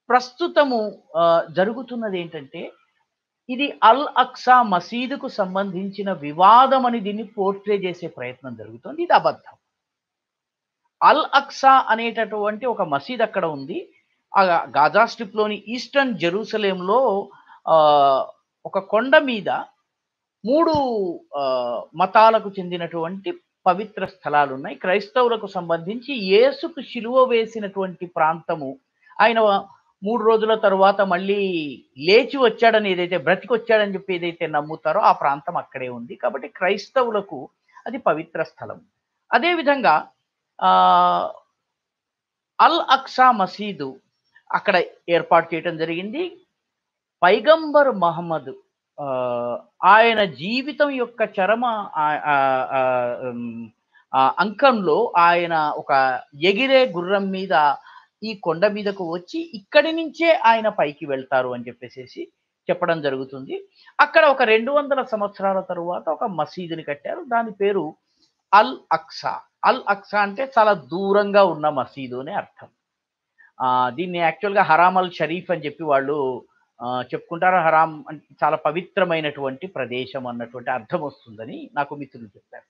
ప్రస్తుతము ఆ, జరుగుతున్నది ఏంటంటే ఇది అల్ అక్సా మసీదుకు సంబంధించిన వివాదం అని దీన్ని పోర్ట్రే చేసే ప్రయత్నం జరుగుతుంది ఇది అబద్ధం అల్ అక్సా అనేటటువంటి ఒక మసీద్ అక్కడ ఉంది ఆ గాజా స్ట్రిప్లోని ఈస్టర్న్ జెరూసలేంలో ఆ, ఒక కొండ మీద మూడు ఆ, మతాలకు చెందినటువంటి పవిత్ర స్థలాలు ఉన్నాయి క్రైస్తవులకు సంబంధించి యేసుకు శిలువ వేసినటువంటి ప్రాంతము ఆయన మూడు రోజుల తరువాత మళ్ళీ లేచి వచ్చాడని ఏదైతే బ్రతికి వచ్చాడని చెప్పి ఏదైతే నమ్ముతారో ఆ ప్రాంతం అక్కడే ఉంది కాబట్టి క్రైస్తవులకు అది పవిత్ర స్థలం అదేవిధంగా ఆ, అల్ అక్సా మసీదు అక్కడ ఏర్పాటు చేయడం జరిగింది పైగంబర్ మహమ్మద్ ఆ, ఆయన జీవితం యొక్క చరమ ఆ- ఆ- ఆ, ఉమ్, ఆ అంకంలో ఆయన ఒక ఎగిరే గుర్రం మీద ఈ కొండ మీదకు వచ్చి ఇక్కడి నుంచే ఆయన పైకి వెళ్తారు అని చెప్పేసి చెప్పడం జరుగుతుంది అక్కడ ఒక రెండు వందల సంవత్సరాల తరువాత ఒక మసీదుని కట్టారు దాని పేరు అల్ అక్సా అల్ అక్సా అంటే చాలా దూరంగా ఉన్న మసీదు అని అర్థం ఆ, దీన్ని యాక్చువల్గా హరామ్ అల్ షరీఫ్ అని చెప్పి వాళ్ళు ఆ, చెప్పుకుంటారు హరాం అంటే చాలా పవిత్రమైనటువంటి ప్రదేశం అన్నటువంటి అర్థం వస్తుందని నాకు మిత్రులు చెప్పారు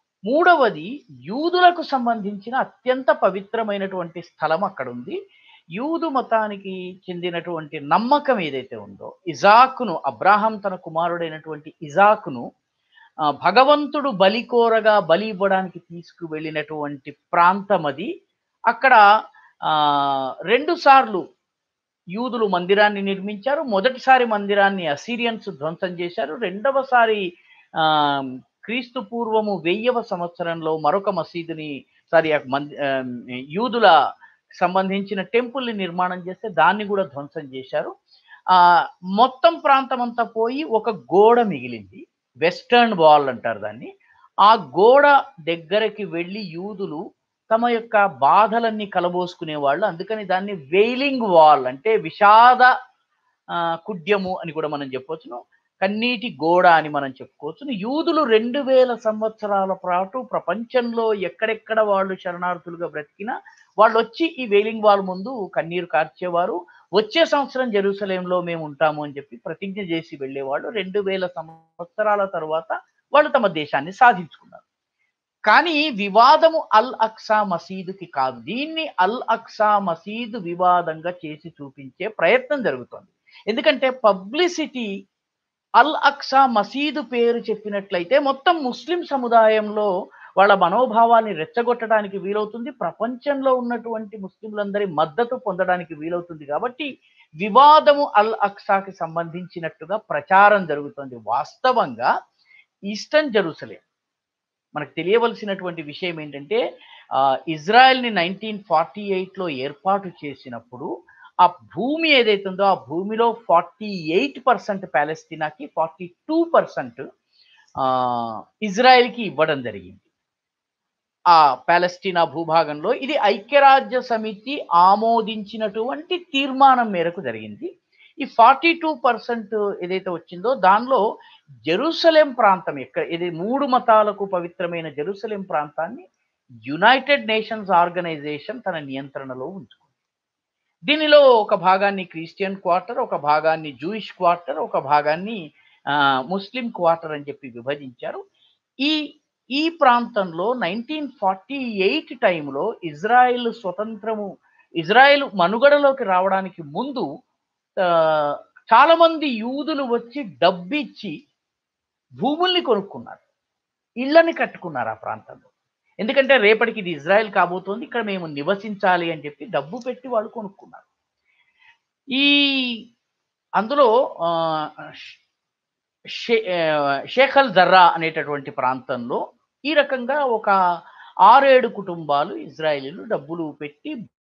మూడవది యూదులకు సంబంధించిన అత్యంత పవిత్రమైనటువంటి స్థలం అక్కడ ఉంది యూదు మతానికి చెందినటువంటి నమ్మకం ఏదైతే ఉందో ఇజాకును అబ్రాహం తన కుమారుడైనటువంటి ఇజాకును ఆ, భగవంతుడు బలి కోరగా బలి ఇవ్వడానికి తీసుకువెళ్ళినటువంటి ప్రాంతం అది అక్కడ ఆ, రెండు సార్లు యూదులు మందిరాన్ని నిర్మించారు మొదటిసారి మందిరాన్ని అసీరియన్స్ ధ్వంసం చేశారు రెండవసారి ఆ, క్రీస్తు పూర్వము వెయ్యవ సంవత్సరంలో మరొక మసీదుని సారీ ఆ మంది ఆ, యూదుల సంబంధించిన టెంపుల్ని నిర్మాణం చేస్తే దాన్ని కూడా ధ్వంసం చేశారు ఆ మొత్తం ప్రాంతం అంతా పోయి ఒక గోడ మిగిలింది వెస్టర్న్ వాల్ అంటారు దాన్ని ఆ గోడ దగ్గరికి వెళ్ళి యూదులు తమ యొక్క బాధలన్నీ కలబోసుకునే వాళ్ళు అందుకని దాన్ని వెయిలింగ్ వాల్ అంటే విషాద ఆ, కుడ్యము అని కూడా మనం చెప్పవచ్చును కన్నీటి గోడ అని మనం చెప్పుకోవచ్చును యూదులు రెండు వేల సంవత్సరాల పాటు ప్రపంచంలో ఎక్కడెక్కడ వాళ్ళు శరణార్థులుగా బ్రతికినా వాళ్ళు వచ్చి ఈ వెయిలింగ్ వాల్ ముందు కన్నీరు కార్చేవారు వచ్చే సంవత్సరం జెరూసలేంలో మేము ఉంటాము అని చెప్పి ప్రతిజ్ఞ చేసి వెళ్ళేవాళ్ళు రెండు వేల సంవత్సరాల తర్వాత వాళ్ళు తమ దేశాన్ని సాధించుకున్నారు కానీ వివాదము అల్ అక్సా మసీదుకి కాదు దీన్ని అల్ అక్సా మసీదు వివాదంగా చేసి చూపించే ప్రయత్నం జరుగుతోంది ఎందుకంటే పబ్లిసిటీ అల్ అక్సా మసీదు పేరు చెప్పినట్లయితే మొత్తం ముస్లిం సముదాయంలో వాళ్ళ మనోభావాన్ని రెచ్చగొట్టడానికి వీలవుతుంది ప్రపంచంలో ఉన్నటువంటి ముస్లింలందరి మద్దతు పొందడానికి వీలవుతుంది కాబట్టి వివాదము అల్ అక్సాకి సంబంధించినట్టుగా ప్రచారం జరుగుతుంది వాస్తవంగా ఈస్టర్న్ జెరూసలేం మనకు తెలియవలసినటువంటి విషయం ఏంటంటే ఆ, ఇజ్రాయెల్ని నైన్టీన్ ఫార్టీ ఎయిట్లో ఏర్పాటు చేసినప్పుడు ఆ భూమి ఏదైతే ఉందో ఆ భూమిలో ఫార్టీ ఎయిట్ పర్సెంట్ ప్యాలెస్టీనాకి ఫార్టీ టూ పర్సెంట్ ఇజ్రాయెల్కి ఇవ్వడం జరిగింది ఆ ప్యాలెస్టీనా భూభాగంలో ఇది ఐక్యరాజ్య సమితి ఆమోదించినటువంటి తీర్మానం మేరకు జరిగింది ఈ ఫార్టీ టూ పర్సెంట్ ఏదైతే వచ్చిందో దానిలో జెరూసలేం ప్రాంతం ఎక్కడ ఇది మూడు మతాలకు పవిత్రమైన జెరూసలేం ప్రాంతాన్ని యునైటెడ్ నేషన్స్ ఆర్గనైజేషన్ తన నియంత్రణలో ఉంచుకుంది దీనిలో ఒక భాగాన్ని క్రిస్టియన్ క్వార్టర్ ఒక భాగాన్ని జూయిష్ క్వార్టర్ ఒక భాగాన్ని ఆ, ముస్లిం క్వార్టర్ అని చెప్పి విభజించారు ఈ ఈ ప్రాంతంలో నైన్టీన్ ఫార్టీ ఎయిట్ టైంలో ఇజ్రాయెల్ స్వతంత్రము ఇజ్రాయెల్ మనుగడలోకి రావడానికి ముందు ఆ, చాలా మంది యూదులు వచ్చి డబ్బిచ్చి భూముల్ని కొనుక్కున్నారు ఇళ్ళని కట్టుకున్నారు ఆ ప్రాంతంలో ఎందుకంటే రేపటికి ఇది ఇజ్రాయెల్ కాబోతోంది ఇక్కడ మేము నివసించాలి అని చెప్పి డబ్బు పెట్టి వాళ్ళు కొనుక్కున్నారు ఈ అందులో ఆ, షే- ఆ, షేఖల్ జర్రా అనేటటువంటి ప్రాంతంలో ఈ రకంగా ఒక ఆరేడు కుటుంబాలు ఇజ్రాయేలీలు డబ్బులు పెట్టి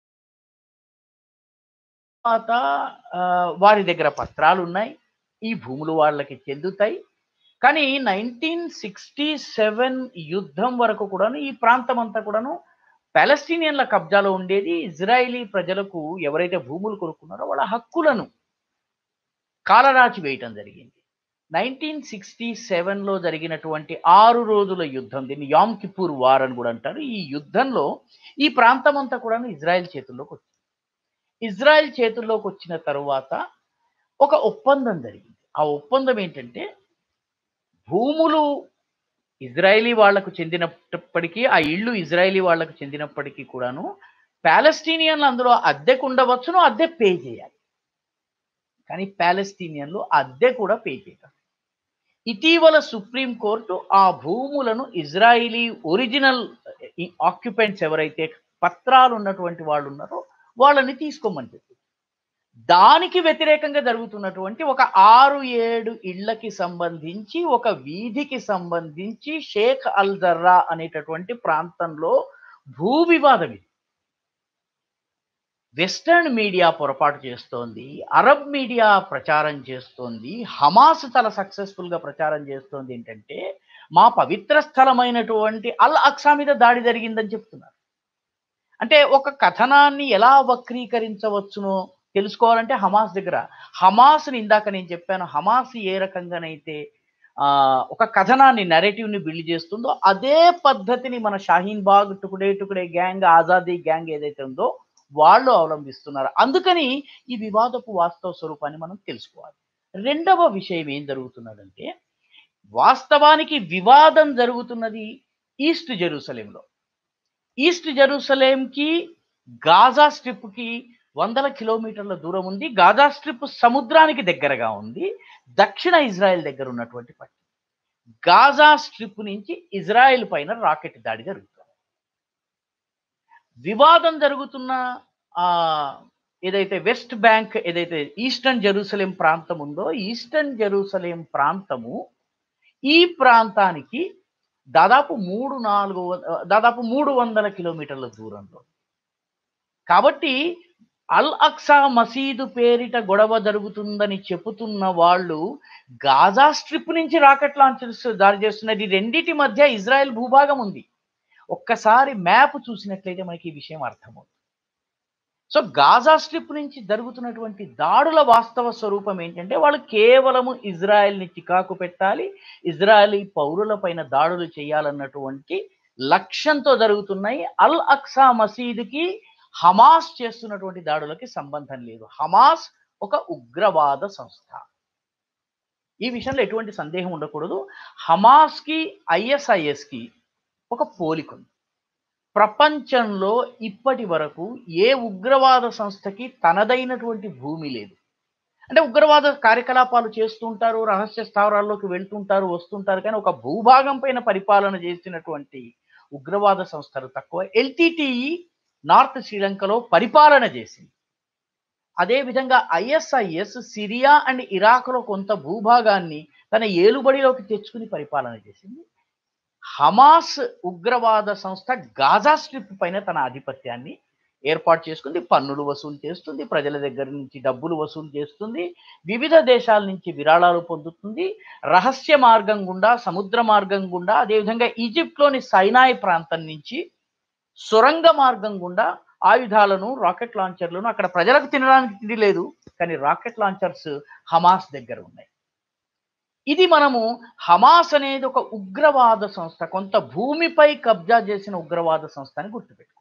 తర్వాత ఆ, వారి దగ్గర పత్రాలు ఉన్నాయి ఈ భూములు వాళ్ళకి చెందుతాయి కానీ నైన్టీన్ సిక్స్టీ సెవెన్ యుద్ధం వరకు కూడాను ఈ ప్రాంతం అంతా కూడాను పాలస్తీనియన్ల కబ్జాలో ఉండేది ఇజ్రాయిలీ ప్రజలకు ఎవరైతే భూములు కొనుక్కున్నారో వాళ్ళ హక్కులను కాలరాచి వేయటం జరిగింది నైన్టీన్ సిక్స్టీ సెవెన్లో జరిగినటువంటి ఆరు రోజుల యుద్ధం దీన్ని యామ్ కిపూర్ వార్ అని కూడా అంటారు ఈ యుద్ధంలో ఈ ప్రాంతం అంతా కూడాను ఇజ్రాయెల్ చేతుల్లోకి వచ్చింది ఇజ్రాయెల్ చేతుల్లోకి వచ్చిన తరువాత ఒక ఒప్పందం జరిగింది ఆ ఒప్పందం ఏంటంటే భూములు ఇజ్రాయేలీ వాళ్లకు చెందినప్పటికీ ఆ ఇళ్ళు ఇజ్రాయేలీ వాళ్లకు చెందినప్పటికీ కూడాను ప్యాలెస్టీనియన్లు అందులో అద్దెకు ఉండవచ్చును అద్దె పే చేయాలి కానీ ప్యాలెస్టీనియన్లు అద్దె కూడా పే చేయాలి ఇటీవల సుప్రీం కోర్టు ఆ భూములను ఇజ్రాయిలీ ఒరిజినల్ ఆక్యుపెంట్స్ ఎవరైతే పత్రాలు ఉన్నటువంటి వాళ్ళు ఉన్నారో వాళ్ళని తీసుకోమని చెప్పి దానికి వ్యతిరేకంగా జరుగుతున్నటువంటి ఒక ఆరు ఏడు ఇళ్లకి సంబంధించి ఒక వీధికి సంబంధించి షేక్ అల్ జర్రా అనేటటువంటి ప్రాంతంలో భూ వివాదం ఇది వెస్టర్న్ మీడియా పొరపాటు చేస్తోంది అరబ్ మీడియా ప్రచారం చేస్తోంది హమాస్ చాలా సక్సెస్ఫుల్ గా ప్రచారం చేస్తోంది ఏంటంటే మా పవిత్ర స్థలమైనటువంటి అల్ అక్సా మీద దాడి జరిగిందని చెప్తున్నారు అంటే ఒక కథనాన్ని ఎలా వక్రీకరించవచ్చునో తెలుసుకోవాలంటే హమాస్ దగ్గర హమాస్ని ఇందాక నేను చెప్పాను హమాస్ ఏ రకంగానైతే ఆ ఒక కథనాన్ని narrative ని బిల్డ్ చేస్తుందో అదే పద్ధతిని మన షాహీన్ బాగ్ టుకుడే టుకుడే గ్యాంగ్ ఆజాదీ గ్యాంగ్ ఏదైతే ఉందో వాళ్ళు అవలంబిస్తున్నారు అందుకని ఈ వివాదపు వాస్తవ స్వరూపాన్ని మనం తెలుసుకోవాలి రెండవ విషయం ఏం జరుగుతున్నదంటే వాస్తవానికి వివాదం జరుగుతున్నది ఈస్ట్ జెరూసలేంలో ఈస్ట్ జెరూసలేంకి గాజా స్ట్రిప్కి వందల కిలోమీటర్ల దూరం ఉంది గాజా స్ట్రిప్ సముద్రానికి దగ్గరగా ఉంది దక్షిణ ఇజ్రాయెల్ దగ్గర ఉన్నటువంటి పట్టి గాజా స్ట్రిప్ నుంచి ఇజ్రాయెల్ పైన రాకెట్ దాడి జరుగుతుంది వివాదం జరుగుతున్న ఆ ఏదైతే వెస్ట్ బ్యాంక్ ఏదైతే ఈస్టర్న్ జెరూసలేం ప్రాంతం ఉందో ఈస్టర్న్ జెరూసలేం ప్రాంతము ఈ ప్రాంతానికి దాదాపు మూడు నాలుగు వ- దాదాపు మూడు వందల కిలోమీటర్ల దూరంలో కాబట్టి అల్ అక్సా మసీదు పేరిట గొడవ జరుగుతుందని చెబుతున్న వాళ్ళు గాజా స్ట్రిప్ నుంచి రాకెట్ లాంచర్స్ దాడి చేస్తున్నది రెండిటి మధ్య ఇజ్రాయెల్ భూభాగం ఉంది ఒక్కసారి మ్యాప్ చూసినట్లయితే మనకి ఈ విషయం అర్థమవుతుంది సో గాజా స్ట్రిప్ నుంచి జరుగుతున్నటువంటి దాడుల వాస్తవ స్వరూపం ఏంటంటే వాళ్ళు కేవలము ఇజ్రాయెల్ని చికాకు పెట్టాలి ఇజ్రాయలీ పౌరుల పైన దాడులు చేయాలన్నటువంటి లక్ష్యంతో జరుగుతున్నాయి అల్ అక్సా మసీదుకి హమాస్ చేస్తున్నటువంటి దాడులకి సంబంధం లేదు హమాస్ ఒక ఉగ్రవాద సంస్థ ఈ విషయంలో ఎటువంటి సందేహం ఉండకూడదు హమాస్కి ఐఎస్ఐఎస్కి ఒక పోలిక ఉంది ప్రపంచంలో ఇప్పటి వరకు ఏ ఉగ్రవాద సంస్థకి తనదైనటువంటి భూమి లేదు అంటే ఉగ్రవాద కార్యకలాపాలు చేస్తుంటారు రహస్య స్థావరాల్లోకి వెళ్తుంటారు వస్తుంటారు కానీ ఒక భూభాగం పైన పరిపాలన చేసినటువంటి ఉగ్రవాద సంస్థలు తక్కువ ఎల్టీటీఈ నార్త్ శ్రీలంకలో పరిపాలన చేసింది అదేవిధంగా ఐఎస్ఐఎస్ సిరియా అండ్ ఇరాక్లో కొంత భూభాగాన్ని తన ఏలుబడిలోకి తెచ్చుకుని పరిపాలన చేసింది హమాస్ ఉగ్రవాద సంస్థ గాజా స్ట్రిప్ పైన తన ఆధిపత్యాన్ని ఏర్పాటు చేసుకుంది పన్నులు వసూలు చేస్తుంది ప్రజల దగ్గర నుంచి డబ్బులు వసూలు చేస్తుంది వివిధ దేశాల నుంచి విరాళాలు పొందుతుంది రహస్య మార్గం గుండా సముద్ర మార్గం గుండా అదేవిధంగా ఈజిప్ట్లోని సైనాయ్ ప్రాంతం నుంచి సొరంగ మార్గం గుండా ఆయుధాలను రాకెట్ లాంచర్లను అక్కడ ప్రజలకు తినడానికి తిండి లేదు కానీ రాకెట్ లాంచర్స్ హమాస్ దగ్గర ఉన్నాయి ఇది మనము హమాస్ అనేది ఒక ఉగ్రవాద సంస్థ కొంత భూమిపై కబ్జా చేసిన ఉగ్రవాద సంస్థ అని గుర్తుపెట్టు